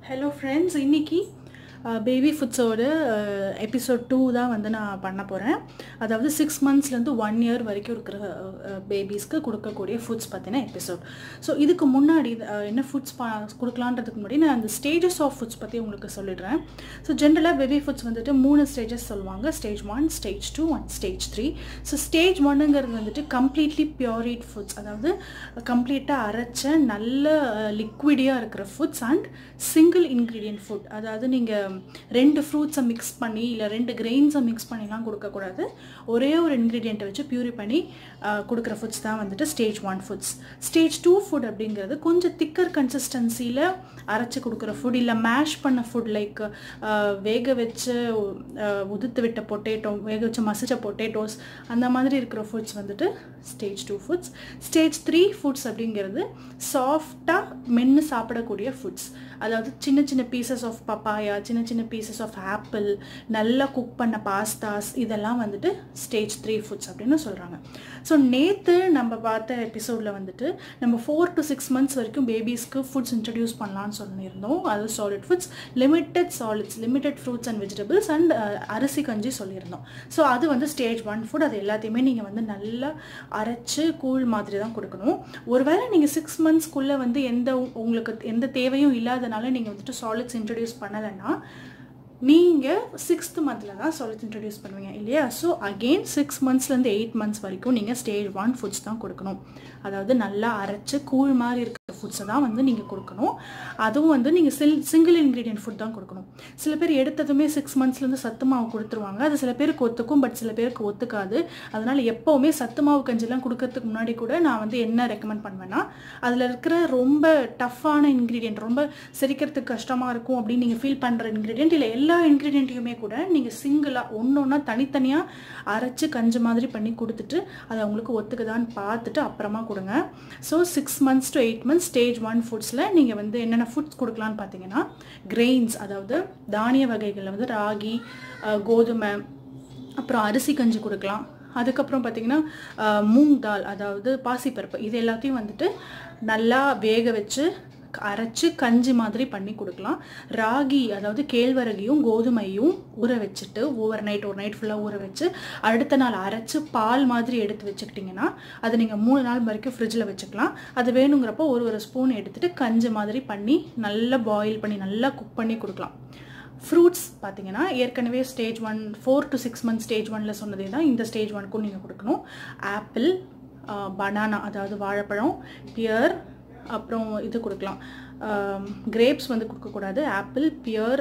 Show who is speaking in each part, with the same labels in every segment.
Speaker 1: hello friends இன்னைக்கு baby ஃபுட்ஸோட episode two தான் வந்து நான் பண்ண போகிறேன் அதாவது சிக்ஸ் மந்த்ஸ்லேருந்து ஒன் இயர் வரைக்கும் இருக்கிற பேபிஸ்க்கு கொடுக்கக்கூடிய ஃபுட்ஸ் பற்றின எபிசோட் ஸோ இதுக்கு முன்னாடி அஹ், என்ன ஃபுட்ஸ் பா கொடுக்கலான்றதுக்கு முன்னாடி நான் அந்த ஸ்டேஜஸ் ஆஃப் ஃபுட்ஸ் பற்றி உங்களுக்கு சொல்லிடுறேன் ஸோ ஜென்ரலாக பேபி ஃபுட்ஸ் வந்துட்டு மூணு ஸ்டேஜஸ் சொல்லுவாங்க stage one stage two and stage three so stage ஒன்னுங்கிறது வந்துட்டு கம்ப்ளீட்லி பியூரிட் ஃபுட்ஸ் அதாவது கம்ப்ளீட்டாக அரைச்ச நல்ல லிக்விடியாக இருக்கிற foods and single ingredient food அதாவது நீங்கள் ரெண்டு ஃப்ரூட்ஸை மிக்ஸ் பண்ணி இல்லை ரெண்டு கிரெயின்ஸை மிக்ஸ் பண்ணிலாம் கொடுக்கக்கூடாது ஒரே ஒரு இன்க்ரீடியண்ட்டை வச்சு பியூரி பண்ணி அஹ், கொடுக்குற ஃபுட்ஸ் தான் வந்துட்டு stage one foods stage two food அப்படிங்கிறது கொஞ்சம் திக்கர் கன்சிஸ்டன்சியில் அரைச்சி கொடுக்குற ஃபுட் இல்லை மேஷ் பண்ண ஃபுட் லைக் வேக வச்சு அஹ், உதுத்து விட்ட பொட்டேட்டோ வேக வச்சு மசிச்ச பொட்டேட்டோஸ் அந்த மாதிரி இருக்கிற ஃபுட்ஸ் வந்துட்டு stage two foods stage three foods அப்படிங்கிறது சாஃப்டாக மென்று சாப்பிடக்கூடிய ஃபுட்ஸ் அதாவது சின்ன சின்ன பீசஸ் ஆஃப் பப்பாயா சின்ன சின்ன பீசஸ் ஆஃப் ஆப்பிள் நல்லா குக் பண்ண பாஸ்தாஸ் இதெல்லாம் வந்துட்டு ஸ்டேஜ் த்ரீ ஃபுட்ஸ் அப்படின்னு சொல்கிறாங்க ஸோ நேற்று நம்ம பார்த்த எபிசோடில் வந்துட்டு நம்ம ஃபோர் டு சிக்ஸ் மந்த்ஸ் வரைக்கும் பேபிஸ்க்கு ஃபுட்ஸ் இன்ட்ரடியூஸ் பண்ணலாம்னு சொல்லியிருந்தோம் அது solid foods limited solids limited fruits and vegetables and அரிசி கஞ்சி சொல்லியிருந்தோம் ஸோ அது வந்து ஸ்டேஜ் ஒன் ஃபுட் அது எல்லாத்தையுமே நீங்கள் வந்து நல்லா அரைச்சு கூழ் மாதிரி தான் கொடுக்கணும் ஒருவேளை நீங்கள் சிக்ஸ் மந்த்ஸ்க்குள்ளே வந்து எந்த உ- உங்களுக்கு எந்த தேவையும் இல்லாதனால நீங்கள் வந்துட்டு சாலிட்ஸ் இன்ட்ரடியூஸ் பண்ணலைன்னா நீங்கள் சிக்ஸ்த் மந்தில் தான் சாலிட்ஸ் இன்ட்ரடியூஸ் பண்ணுவீங்க இல்லையா ஸோ அகெயின் சிக்ஸ் மந்த்ஸ்லேருந்து எயிட் மந்த்ஸ் வரைக்கும் நீங்கள் ஸ்டேஜ் ஒன் ஃபுட்ஸ் தான் கொடுக்கணும் அதாவது நல்லா அரைச்சு கூழ் மாதிரி இருக்கிற ஃபுட்ஸை தான் வந்து நீங்கள் கொடுக்கணும் அதுவும் வந்து நீங்கள் சில் சிங்கிள் இன்க்ரீடியன்ட் ஃபுட் தான் கொடுக்கணும் சில பேர் எடுத்ததுமே சிக்ஸ் மந்த்ஸ்லேருந்து சத்து மாவு கொடுத்துருவாங்க அது சில பேருக்கு ஒத்துக்கும் பட் சில பேருக்கு ஒத்துக்காது அதனால் எப்போவுமே சத்து மாவு கஞ்சிலாம் கொடுக்கறதுக்கு முன்னாடி கூட நான் வந்து என்ன ரெக்கமெண்ட் பண்ணுவேன்னா அதில் இருக்கிற ரொம்ப டஃப்பான இன்க்ரீடியன்ட் ரொம்ப செரிக்கிறதுக்கு கஷ்டமாக இருக்கும் அப்படின்னு நீங்கள் ஃபீல் பண்ணுற இன்க்ரீடியன்ட் இல்லை எல்லா இன்க்ரீடியண்ட்டையுமே கூட நீங்கள் சிங்கிளாக ஒன்று ஒன்றா தனித்தனியாக அரைச்சு கஞ்சி மாதிரி பண்ணி கொடுத்துட்டு அது அவங்களுக்கு ஒத்துக்குதான்னு பார்த்துட்டு அப்புறமா கொடுங்க so six months to eight months stage one ஃபுட்ஸில் நீங்கள் வந்து என்னென்ன ஃபுட்ஸ் கொடுக்கலான்னு பார்த்தீங்கன்னா கிரெயின்ஸ் அதாவது தானிய வகைகளில் வந்து ராகி அஹ், கோதுமை அப்புறம் அரிசி கஞ்சி கொடுக்கலாம் அதுக்கப்புறம் பார்த்தீங்கன்னா அஹ், மூங் தால் அதாவது பாசிப்பருப்பு இது எல்லாத்தையும் வந்துட்டு நல்லா வேக வச்சு அரைச்சு கஞ்சி மாதிரி பண்ணி கொடுக்கலாம் ராகி அதாவது கேழ்வரகையும் கோதுமையும் ஊற வச்சுட்டு ஓவர் நைட் ஒரு நைட் ஃபுல்லாக ஊற வச்சு அடுத்த நாள் அரைச்சு பால் மாதிரி எடுத்து வச்சுக்கிட்டிங்கன்னா அதை நீங்கள் மூணு நாள் வரைக்கும் ஃப்ரிட்ஜில் வச்சுக்கலாம் அது வேணுங்கிறப்போ ஒரு ஒரு ஸ்பூன் எடுத்துட்டு கஞ்சி மாதிரி பண்ணி நல்லா பாயில் பண்ணி நல்லா குக் பண்ணி கொடுக்கலாம் ஃப்ரூட்ஸ் பார்த்தீங்கன்னா ஏற்கனவே stage one four to six month stage ஒனில் சொன்னதே தான் இந்த ஸ்டேஜ் ஒனுக்கும் நீங்கள் கொடுக்கணும் ஆப்பிள் பனானா அதாவது வாழைப்பழம் பியர் அப்புறம் இது கொடுக்கலாம் கிரேப்ஸ் வந்து கொடுக்கக்கூடாது ஆப்பிள் பியர்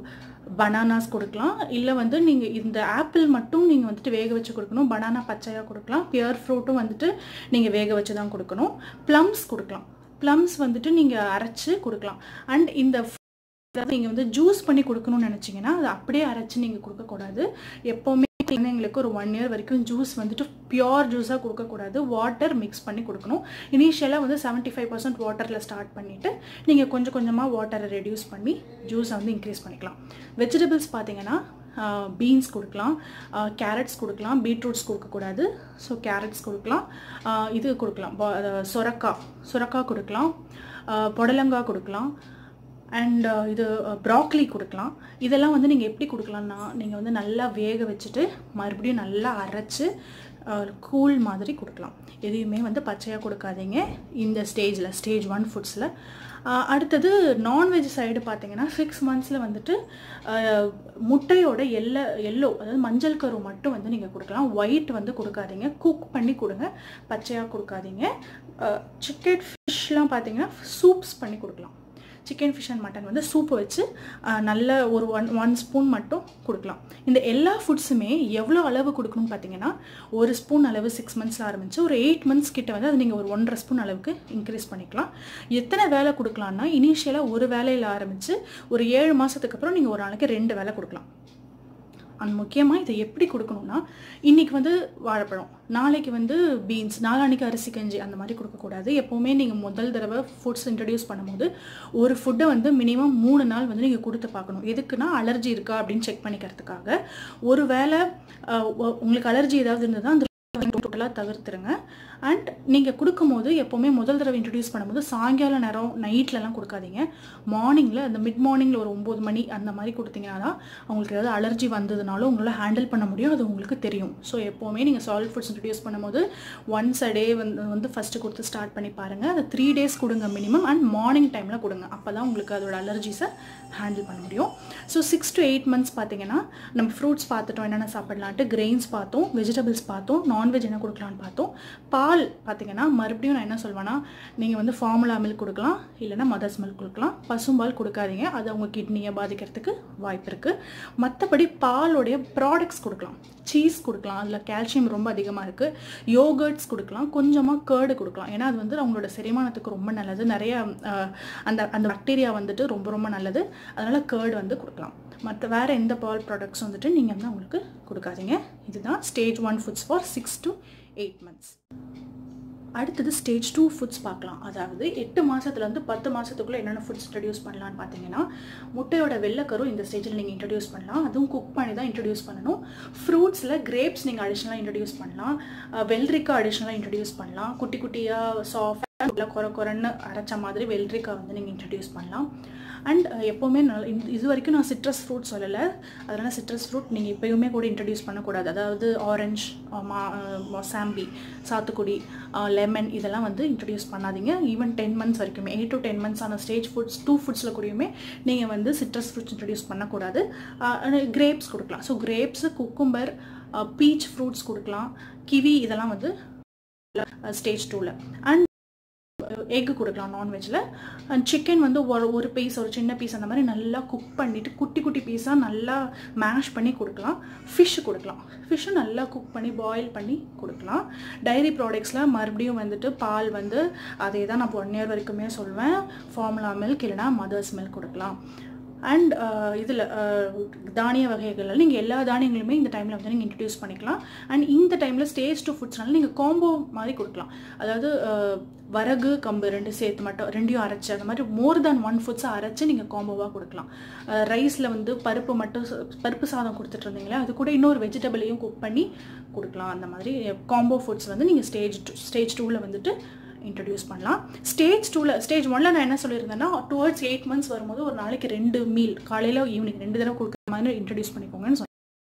Speaker 1: பனானாஸ் கொடுக்கலாம் இல்லை வந்து நீங்கள் இந்த ஆப்பிள் மட்டும் நீங்கள் வந்துட்டு வேக வச்சு கொடுக்கணும் பனானா பச்சையாக கொடுக்கலாம் பியர் ஃப்ரூட்டும் வந்துட்டு நீங்கள் வேக வச்சு தான் கொடுக்கணும் ப்ளம்ஸ் கொடுக்கலாம் ப்ளம்ஸ் வந்துட்டு நீங்கள் அரைச்சு கொடுக்கலாம் அண்ட் இந்த அதாவது நீங்கள் வந்து ஜூஸ் பண்ணி கொடுக்கணும்னு நினச்சிங்கன்னா அதை அப்படியே அரைச்சு நீங்கள் கொடுக்கக்கூடாது எப்போவுமே குழந்தைங்களுக்கு ஒரு ஒன் இயர் வரைக்கும் ஜூஸ் வந்துட்டு பியோர் ஜூஸாக கொடுக்கக்கூடாது வாட்டர் மிக்ஸ் பண்ணி கொடுக்கணும் இனிஷியலாக வந்து செவன்ட்டி ஃபைவ் பர்சன்ட் வாட்டரில் ஸ்டார்ட் பண்ணிவிட்டு நீங்கள் கொஞ்சம் கொஞ்சமாக வாட்டரை ரெடியூஸ் பண்ணி ஜூஸை வந்து இன்க்ரீஸ் பண்ணிக்கலாம் வெஜிடபிள்ஸ் பார்த்தீங்கன்னா பீன்ஸ் கொடுக்கலாம் கேரட்ஸ் கொடுக்கலாம் பீட்ரூட்ஸ் கொடுக்கக்கூடாது ஸோ கேரட்ஸ் கொடுக்கலாம் ஆஹ் இது கொடுக்கலாம் ப- அஹ் சொரக்காய் சொரக்காய் கொடுக்கலாம் ஆஹ் புடலங்காய் கொடுக்கலாம் அண்ட் இது ப்ராக்லி கொடுக்கலாம் இதெல்லாம் வந்து நீங்கள் எப்படி கொடுக்கலாம்னா நீங்கள் வந்து நல்லா வேக வச்சுட்டு மறுபடியும் நல்லா அரைச்சு கூழ் மாதிரி கொடுக்கலாம் எதையுமே வந்து பச்சையாக கொடுக்காதீங்க இந்த ஸ்டேஜில் ஸ்டேஜ் ஒன் ஃபுட்ஸில் அடுத்தது நான்வெஜ் சைடு பார்த்தீங்கன்னா சிக்ஸ் மந்த்ஸில் வந்துட்டு ஆஹ், முட்டையோட எல்ல எல்லோ அதாவது மஞ்சள் கரு மட்டும் வந்து நீங்கள் கொடுக்கலாம் ஒயிட் வந்து கொடுக்காதீங்க குக் பண்ணி கொடுங்க பச்சையாக கொடுக்காதீங்க சிக்கன் ஃபிஷ்லாம் பார்த்தீங்கன்னா சூப்ஸ் பண்ணி கொடுக்கலாம் சிக்கன் ஃபிஷ் அண்ட் மட்டன் வந்து சூப்பு வச்சு ஆஹ், நல்ல ஒரு ஒன் ஒன் ஸ்பூன் மட்டும் கொடுக்கலாம் இந்த எல்லா ஃபுட்ஸுமே எவ்வளோ அளவு கொடுக்கணும்னு பார்த்தீங்கன்னா ஒரு ஸ்பூன் அளவு சிக்ஸ் மந்த்ஸில் ஆரம்பிச்சு ஒரு எயிட் மந்த்ஸ் கிட்ட வந்து அது நீங்கள் ஒரு ஒன்றரை ஸ்பூன் அளவுக்கு இன்க்ரீஸ் பண்ணிக்கலாம் எத்தனை வேலை கொடுக்கலாம்னா இனிஷியலாக ஒரு வேலையில் ஆரம்பித்து ஒரு ஏழு மாதத்துக்கு அப்புறம் நீங்கள் ஒரு நாளைக்கு ரெண்டு வேலை கொடுக்கலாம் அண்ட் முக்கியமாக இதை எப்படி கொடுக்கணும்னா இன்றைக்கி வந்து வாழைப்பழம் நாளைக்கு வந்து பீன்ஸ் நாளான்னைக்கு அரிசி கஞ்சி அந்த மாதிரி கொடுக்கக்கூடாது எப்போவுமே நீங்கள் முதல் தடவை ஃபுட்ஸ் இன்ட்ரடியூஸ் பண்ணும்போது ஒரு ஃபுட்டை வந்து மினிமம் மூணு நாள் வந்து நீங்கள் கொடுத்து பார்க்கணும் எதுக்குன்னா அலர்ஜி இருக்கா அப்படின்னு செக் பண்ணிக்கிறதுக்காக ஒரு வேளை அஹ், உ- உங்களுக்கு அலர்ஜி ஏதாவது இருந்ததுன்னா அந்த டோட்டலாக தவிர்த்துருங்க அண்ட் நீங்கள் கொடுக்கும்போது எப்போவுமே முதல் தடவை இன்ட்ரடியூஸ் பண்ணும்போது சாயங்கால நேரம் நைட்லலாம் கொடுக்காதீங்க மார்னிங்கில் அந்த மிட் மார்னிங்கில் ஒரு ஒம்பது மணி அந்த மாதிரி கொடுத்தீங்கன்னா தான் அவங்களுக்கு ஏதாவது அலர்ஜி வந்ததுனாலும் உங்களால் ஹேண்டில் பண்ண முடியும் அது உங்களுக்கு தெரியும் ஸோ எப்போவுமே நீங்கள் சாலிட் ஃபுட்ஸ் இன்ட்ரடியூஸ் பண்ணும்போது ஒன்ஸ் அ டே வந்து வந்து ஃபஸ்ட்டு கொடுத்து ஸ்டார்ட் பண்ணி பாருங்கள் அது த்ரீ டேஸ் கொடுங்க மினிமம் அண்ட் மார்னிங் டைமில் கொடுங்க அப்போ தான் உங்களுக்கு அதோட அலர்ஜிஸை ஹேண்டில் பண்ண முடியும் so six to eight months பார்த்தீங்கன்னா நம்ம ஃப்ரூட்ஸ் பார்த்துட்டோம் என்னென்ன சாப்பிடலான்ட்டு கிரெயின்ஸ் பார்த்தோம் வெஜிடபிள்ஸ் பார்த்தோம் நான்வெஜ் என்ன கொடுக்கலான்னு பார்த்தோம் பால் பார்த்தீங்கன்னா மறுபடியும் நான் என்ன சொல்வேன்னா நீங்கள் வந்து ஃபார்முலா மில்க் கொடுக்கலாம் இல்லைன்னா மதர்ஸ் மில்க் கொடுக்கலாம் பசும்பால் கொடுக்காதீங்க அது அவங்க கிட்னியை பாதிக்கிறதுக்கு வாய்ப்பு இருக்குது மற்றபடி பாலோடைய ப்ராடக்ட்ஸ் கொடுக்கலாம் சீஸ் கொடுக்கலாம் அதில் கால்சியம் ரொம்ப அதிகமாக இருக்குது யோகர்ட்ஸ் கொடுக்கலாம் கொஞ்சமாக கேர்டு கொடுக்கலாம் ஏன்னா அது வந்து அவங்களோட செரிமானத்துக்கு ரொம்ப நல்லது நிறைய அஹ், அந்த அந்த பாக்டீரியா வந்துட்டு ரொம்ப ரொம்ப நல்லது அதனால் கேர்டு வந்து கொடுக்கலாம் மற்ற வேறு எந்த பால் ப்ராடக்ட்ஸ் வந்துட்டு நீங்கள் வந்து அவங்களுக்கு கொடுக்காதீங்க இதுதான் stage one foods for six to eight months அடுத்தது ஸ்டேஜ் டூ ஃபுட்ஸ் பார்க்கலாம் அதாவது எட்டு மாதத்துலேருந்து பத்து மாதத்துக்குள்ளே என்னென்ன ஃபுட்ஸ் இன்ட்ரடியூஸ் பண்ணலான்னு பார்த்தீங்கன்னா முட்டையோட வெள்ளைக்கரு இந்த ஸ்டேஜில் நீங்கள் இன்ட்ரடியூஸ் பண்ணலாம் அதுவும் குக் பண்ணி தான் இன்ட்ரடியூஸ் பண்ணணும் ஃப்ரூட்ஸில் கிரேப்ஸ் நீங்கள் அடிஷ்னலாக இன்ட்ரடியூஸ் பண்ணலாம் அஹ் வெள்ளரிக்காய் அடிஷ்னலாக இன்ட்ரடியூஸ் பண்ணலாம் குட்டி குட்டியாக சாஃப்டாக நல்லா குறை குறைன்னு அரைச்ச மாதிரி வெள்ளரிக்காய் வந்து நீங்கள் இன்ட்ரடியூஸ் பண்ணலாம் அண்ட் எப்போவுமே நல்ல இந்த- இது வரைக்கும் நான் சிட்ரஸ் ஃப்ரூட் சொல்லலை அதனால் சிட்ரஸ் ஃப்ரூட் நீங்கள் எப்பயுமே கூட இன்ட்ரடியூஸ் பண்ணக்கூடாது அதாவது ஆரஞ்ச் மா சாம்பி சாத்துக்குடி லெமன் இதெல்லாம் வந்து இன்ட்ரடியூஸ் பண்ணாதீங்க ஈவன் டென் மந்த்ஸ் வரைக்குமே எயிட் டு டென் மந்த்ஸ் ஆன ஸ்டேஜ் ஃபுட்ஸ் டூ ஃபுட்ஸில் கூடயுமே நீங்கள் வந்து சிட்ரஸ் ஃப்ரூட்ஸ் இன்ட்ரடியூஸ் பண்ணக்கூடாது கிரேப்ஸ் கொடுக்கலாம் so grapes cucumber peach fruits கொடுக்கலாம் கிவி இதெல்லாம் வந்து ஸ்டேஜ் டூவில் அண்ட் எக்கு கொடுக்கலாம் நான்வெஜ்ஜில் அண்ட் சிக்கன் வந்து ஒரு ஒரு பீஸ் ஒரு சின்ன பீஸ் அந்த மாதிரி நல்லா குக் பண்ணிவிட்டு குட்டி குட்டி பீஸாக நல்லா மேஷ் பண்ணி கொடுக்கலாம் ஃபிஷ் கொடுக்கலாம் ஃபிஷ்ஷும் நல்லா குக் பண்ணி பாயில் பண்ணி கொடுக்கலாம் டைரி ப்ராடக்ட்ஸில் மறுபடியும் வந்துட்டு பால் வந்து அதே தான் நான் ஒன் இயர் வரைக்குமே சொல்வேன் ஃபார்முலா மில்க் இல்லைனா மதர்ஸ் மில்க் கொடுக்கலாம் அண்ட் இதில் தானிய வகைகளில் நீங்கள் எல்லா தானியங்களுமே இந்த டைமில் வந்து நீங்கள் இன்ட்ரடியூஸ் பண்ணிக்கலாம் அண்ட் இந்த டைமில் ஸ்டேஜ் டூ ஃபுட்ஸ்னால நீங்கள் காம்போ மாதிரி கொடுக்கலாம் அதாவது அஹ், வரகு கம்பு ரெண்டு சேர்த்து மட்டும் ரெண்டையும் அரைச்சி அந்த மாதிரி மோர் தேன் ஒன் ஃபுட்ஸை அரைச்சி நீங்கள் காம்போவாக கொடுக்கலாம் ரைஸில் வந்து பருப்பு மட்டும் ச- பருப்பு சாதம் கொடுத்துட்டு இருந்தீங்களா அது கூட இன்னொரு வெஜிடபிளையும் குக் பண்ணி கொடுக்கலாம் அந்த மாதிரி காம்போ ஃபுட்ஸ் வந்து நீங்கள் ஸ்டேஜ் டூ ஸ்டேஜ் டூவில் வந்துட்டு இன்ட்ரடியூஸ் பண்ணலாம் ஸ்டேஜ் டூவில் ஸ்டேஜ் ஒன்ல நான் என்ன சொல்லியிருந்தேன்னா டுவர்ட்ஸ் எயிட் மந்த்ஸ் வரும்போது ஒரு நாளைக்கு ரெண்டு மீல் காலையில் ஈவினிங் ரெண்டு தடவை கொடுக்குற மாதிரி இன்ட்ரடியூஸ் பண்ணிக்கோங்கன்னு சொன்னேன்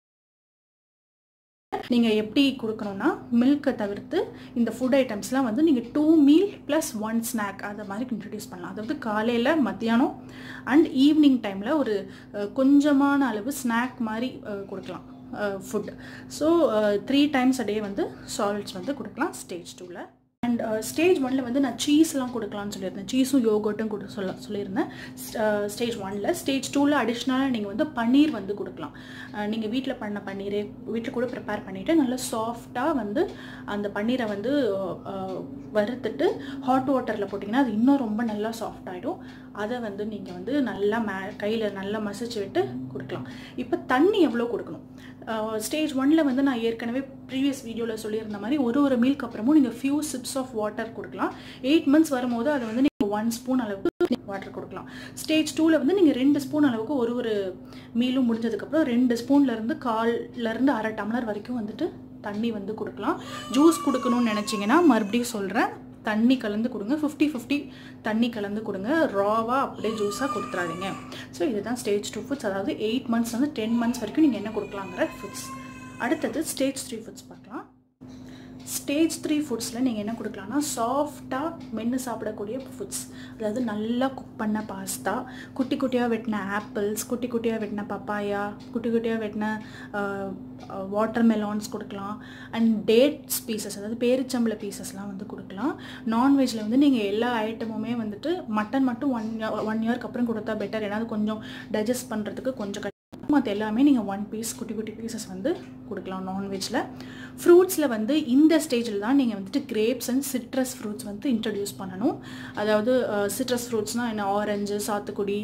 Speaker 1: நீங்கள் எப்படி கொடுக்கணும்னா மில்க்கை தவிர்த்து இந்த ஃபுட் ஐட்டம்ஸ்லாம் வந்து நீங்கள் two meal plus one snack அந்த மாதிரி இன்ட்ரடியூஸ் பண்ணலாம் அதாவது காலையில் மத்தியானம் அண்ட் ஈவினிங் டைமில் ஒரு அஹ், கொஞ்சமான அளவு ஸ்நாக் மாதிரி அஹ், கொடுக்கலாம் food so three times a day வந்து சால்ட்ஸ் வந்து கொடுக்கலாம் ஸ்டேஜ் டூவில் அண்ட் ஸ்டேஜ் ஒன்ல வந்து நான் சீஸ்லாம் கொடுக்கலாம்னு சொல்லியிருந்தேன் சீஸும் யோகர்ட்டும் கொடு சொல்ல சொல்லியிருந்தேன் ஸ்டேஜ் ஒன்ல ஸ்டேஜ் டூவில் அடிஷ்னலாக நீங்கள் வந்து பன்னீர் வந்து கொடுக்கலாம் நீங்கள் வீட்டில் பண்ண பன்னீரே வீட்டில் கூட ப்ரிப்பேர் பண்ணிவிட்டு நல்லா சாஃப்டாக வந்து அந்த பன்னீரை வந்து அஹ், வறுத்துட்டு ஹாட் வாட்டரில் போட்டிங்கன்னா அது இன்னும் ரொம்ப நல்லா சாஃப்ட் ஆகிடும் அதை வந்து நீங்கள் வந்து நல்லா மே கையில் நல்லா மசிச்சு விட்டு கொடுக்கலாம் இப்போ தண்ணி எவ்வளோ கொடுக்கணும் ஸ்டேஜ் ஒன்ல வந்து நான் ஏற்கனவே ப்ரீவியஸ் வீடியோவில் சொல்லியிருந்த மாதிரி ஒரு ஒரு மீல்க்கு அப்புறமும் நீங்கள் ஃபியூ சிப்ஸ் ஆஃப் வாட்டர் கொடுக்கலாம் எயிட் மந்த்ஸ் வரும்போது அதை வந்து நீங்கள் ஒன் ஸ்பூன் அளவுக்கு வாட்டர் கொடுக்கலாம் ஸ்டேஜ் டூவில் வந்து நீங்கள் ரெண்டு ஸ்பூன் அளவுக்கு ஒரு ஒரு மீலும் முடிஞ்சதுக்கப்புறம் ரெண்டு ஸ்பூன்லேருந்து கால்லேருந்து அரை டம்ளர் வரைக்கும் வந்துட்டு தண்ணி வந்து கொடுக்கலாம் ஜூஸ் கொடுக்கணும்னு நினச்சிங்கன்னா மறுபடியும் சொல்கிறேன் தண்ணி கலந்து கொடுங்க ஃபிஃப்டி ஃபிஃப்டி தண்ணி கலந்து கொடுங்க ராவாக அப்படியே ஜூஸாக கொடுத்துறாதீங்க ஸோ இதுதான் ஸ்டேஜ் டூ ஃபுட்ஸ் அதாவது எயிட் மந்த்ஸ் வந்து டென் மந்த்ஸ் வரைக்கும் நீங்கள் என்ன கொடுக்கலாங்கிற ஃபுட்ஸ் அடுத்தது ஸ்டேஜ் த்ரீ ஃபுட்ஸ் பார்க்கலாம் ஸ்டேஜ் த்ரீ ஃபுட்ஸில் நீங்கள் என்ன கொடுக்கலாம்னா சாஃப்டாக மென்று சாப்பிடக்கூடிய ஃபுட்ஸ் அதாவது நல்லா குக் பண்ண பாஸ்தா குட்டி குட்டியாக வெட்டின ஆப்பிள்ஸ் குட்டி குட்டியாக வெட்டின பப்பாயா குட்டி குட்டியாக வெட்டின வாட்டர் மெலான்ஸ் கொடுக்கலாம் அண்ட் டேட்ஸ் பீசஸ் அதாவது பேரிச்சம்பளை பீசஸ்லாம் வந்து கொடுக்கலாம் நான்வெஜ்ஜில் வந்து நீங்கள் எல்லா ஐட்டமுமே வந்துட்டு மட்டன் மட்டும் ஒன் ஒன் இயர்க்கு அப்புறம் கொடுத்தா பெட்டர் ஏன்னா அது கொஞ்சம் டைஜஸ்ட் பண்ணுறதுக்கு கொஞ்சம் மற்ற எல்லாமே நீங்கள் ஒன் பீஸ் குட்டி குட்டி பீசஸ் வந்து கொடுக்கலாம் நான்வெஜ்ஜில் ஃப்ரூட்ஸில் வந்து இந்த ஸ்டேஜில் தான் நீங்கள் வந்துட்டு கிரேப்ஸ் அண்ட் சிட்ரஸ் ஃப்ரூட்ஸ் வந்து இன்ட்ரடியூஸ் பண்ணணும் அதாவது சிட்ரஸ் ஃப்ரூட்ஸ்னால் என்ன ஆரஞ்சு சாத்துக்குடி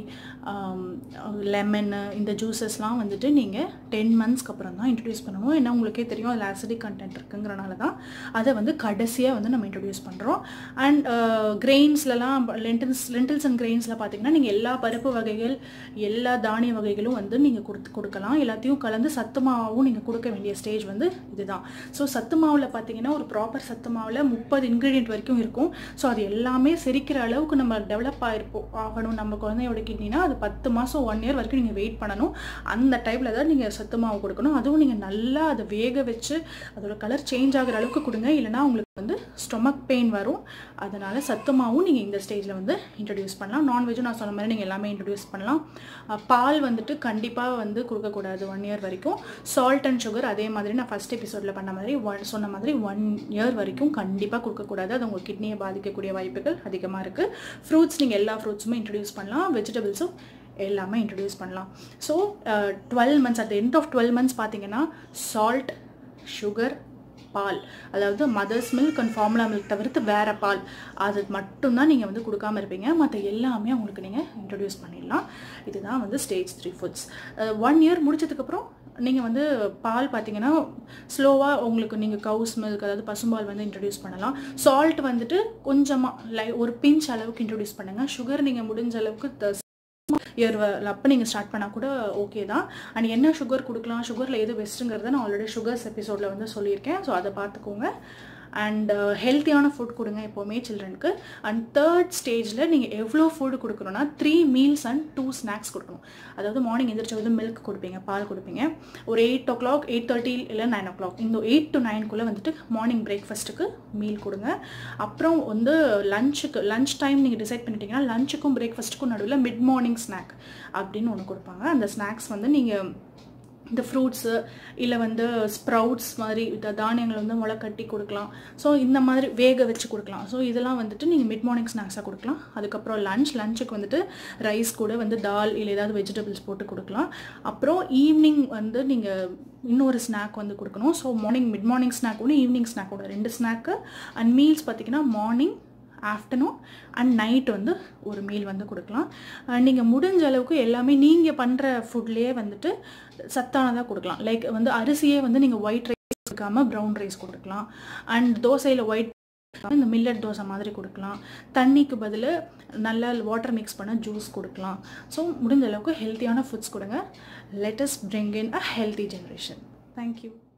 Speaker 1: லெமனு இந்த ஜூஸஸ்லாம் வந்துட்டு நீங்கள் டென் மந்த்ஸ்க்கு அப்புறம் தான் இன்ட்ரடியூஸ் பண்ணணும் ஏன்னா உங்களுக்கே தெரியும் அதில் ஆசிடிக் கண்டென்ட் இருக்குங்கிறனால தான் அதை வந்து கடைசியாக வந்து நம்ம இன்ட்ரடியூஸ் பண்ணுறோம் அண்ட் கிரெயின்ஸ்லலாம் லென்டில்ஸ் லென்டில்ஸ் அண்ட் கிரெயின்ஸில் பார்த்தீங்கன்னா நீங்கள் எல்லா பருப்பு வகைகள் எல்லா தானிய வகைகளும் வந்து நீங்கள் கொடுத்து கொடுக்கலாம் எல்லாத்தையும் கலந்து சத்து மாவும் நீங்கள் கொடுக்க வேண்டிய ஸ்டேஜ் வந்து இதுதான் ஸோ சத்து மாவில் பார்த்தீங்கன்னா ஒரு ப்ராப்பர் சத்து மாவில் முப்பது இன்க்ரீடியன்ட் வரைக்கும் இருக்கும் ஸோ அது எல்லாமே செரிக்கிற அளவுக்கு நம்ம டெவலப் ஆகிருப்போம் ஆகணும் நம்ம குழந்தையோட கிட்னினா அது பத்து மாதம் ஒன் இயர் வரைக்கும் நீங்கள் வெயிட் பண்ணணும் அந்த டைமில் தான் நீங்கள் சத்து மாவு கொடுக்கணும் அதுவும் நீங்கள் நல்லா அதை வேக வச்சு அதோட கலர் சேஞ்ச் ஆகிற அளவுக்கு கொடுங்க இல்லைனா உங்களுக்கு வந்து ஸ்டொமக் பெயின் வரும் அதனால் சத்து மாவும் நீங்கள் இந்த ஸ்டேஜில் வந்து இன்ட்ரடியூஸ் பண்ணலாம் நான்வெஜ்ஜும் நான் சொன்ன மாதிரி நீங்கள் எல்லாமே இன்ட்ரடியூஸ் பண்ணலாம் அஹ் பால் வந்துட்டு கண்டிப்பாக வந்து கொடுக்கக்கூடாது ஒன் இயர் வரைக்கும் சால்ட் அண்ட் சுகர் அதே மாதிரி நான் ஃபஸ்ட் எபிசோடில் பண்ண மாதிரி ஒன் சொன்ன மாதிரி ஒன் இயர் வரைக்கும் கண்டிப்பாக கொடுக்கக்கூடாது அது உங்கள் கிட்னியை பாதிக்கக்கூடிய வாய்ப்புகள் அதிகமாக இருக்குது ஃப்ரூட்ஸ் நீங்கள் எல்லா ஃப்ரூட்ஸுமே இன்ட்ரடியூஸ் பண்ணலாம் வெஜிடபிள்ஸும் எல்லாமே இன்ட்ரடியூஸ் பண்ணலாம் so twelve months at end of twelve months பார்த்தீங்கன்னா சால்ட் சுகர் பால் அதாவது mother's milk and formula milk தவிர்த்து வேறு பால் அது மட்டும்தான் நீங்கள் வந்து கொடுக்காம இருப்பீங்க மற்ற எல்லாமே உங்களுக்கு நீங்கள் இன்ட்ரடியூஸ் பண்ணிடலாம் இதுதான் வந்து stage three foods one year முடிச்சதுக்கப்புறம் நீங்கள் வந்து பால் பார்த்தீங்கன்னா ஸ்லோவாக உங்களுக்கு நீங்கள் கவுஸ் மில்க் அதாவது பசும்பால் வந்து இன்ட்ரடியூஸ் பண்ணலாம் சால்ட் வந்துட்டு கொஞ்சமாக லை ஒரு பிஞ்ச் அளவுக்கு இன்ட்ரடியூஸ் பண்ணுங்கள் சுகர் நீங்கள் முடிஞ்ச அளவுக்கு த- இயர் அப்போ நீங்கள் ஸ்டார்ட் பண்ணால் கூட ஓகே தான் அண்ட் என்ன சுகர் கொடுக்கலாம் சுகரில் எது பெஸ்ட்டுங்கிறத நான் ஆல்ரெடி சுகர்ஸ் எபிசோடில் வந்து சொல்லியிருக்கேன் ஸோ அதை பார்த்துக்கோங்க அண்ட் ஹெல்த்தியான ஃபுட் கொடுங்க எப்போவுமே சில்ட்ரனுக்கு அண்ட் தேர்ட் ஸ்டேஜில் நீங்கள் எவ்வளோ ஃபுட் கொடுக்கணும்னா three meals and two snacks கொடுக்கணும் அதாவது மார்னிங் எந்திரிச்சு வந்து மில்க் கொடுப்பீங்க பால் கொடுப்பீங்க ஒரு eight o'clock eight thirty இல்லை நைன் ஓ கிளாக் இந்த எயிட் டு நைன்குள்ளே வந்துட்டு மார்னிங் பிரேக்ஃபாஸ்ட்டுக்கு மீல் கொடுங்க அப்புறம் வந்து லஞ்சுக்கு லஞ்ச் டைம் நீங்கள் டிசைட் பண்ணிட்டீங்கன்னா லஞ்சுக்கும் பிரேக்ஃபாஸ்ட்டுக்கும் நடுவில் மிட் மார்னிங் ஸ்நாக் அப்படின்னு ஒன்று கொடுப்பாங்க அந்த ஸ்நாக்ஸ் வந்து நீங்கள் இந்த ஃப்ரூட்ஸு இல்லை வந்து ஸ்ப்ரவுட்ஸ் மாதிரி இந்த தானியங்களை வந்து முளை கட்டி கொடுக்கலாம் ஸோ இந்த மாதிரி வேக வச்சு கொடுக்கலாம் ஸோ இதெல்லாம் வந்துட்டு நீங்கள் மிட் மார்னிங் ஸ்நாக்ஸாக கொடுக்கலாம் அதுக்கப்புறம் லஞ்ச் லஞ்சுக்கு வந்துட்டு ரைஸ் கூட வந்து தால் இல்லை ஏதாவது வெஜிடபிள்ஸ் போட்டு கொடுக்கலாம் அப்புறம் ஈவினிங் வந்து நீங்கள் இன்னொரு ஸ்நாக் வந்து கொடுக்கணும் so morning mid morning snack ஒன்று ஈவினிங் ஸ்நாக் ஒன்று ரெண்டு ஸ்நாக்கு அண்ட் மீல்ஸ் பார்த்தீங்கன்னா மார்னிங் ஆஃப்டர்நூன் அண்ட் நைட் வந்து ஒரு மீல் வந்து கொடுக்கலாம் நீங்கள் முடிஞ்ச அளவுக்கு எல்லாமே நீங்கள் பண்ணுற ஃபுட்லேயே வந்துட்டு சத்தானதாக கொடுக்கலாம் லைக் வந்து அரிசியே வந்து நீங்கள் ஒயிட் ரைஸ் கொடுக்காம ப்ரௌன் ரைஸ் கொடுக்கலாம் அண்ட் தோசையில் ஒயிட் இந்த மில்லட் தோசை மாதிரி கொடுக்கலாம் தண்ணிக்கு பதில் நல்லா வாட்டர் மிக்ஸ் பண்ண ஜூஸ் கொடுக்கலாம் ஸோ முடிஞ்ச அளவுக்கு ஹெல்த்தியான ஃபுட்ஸ் கொடுங்க let's bring in a healthy generation thank you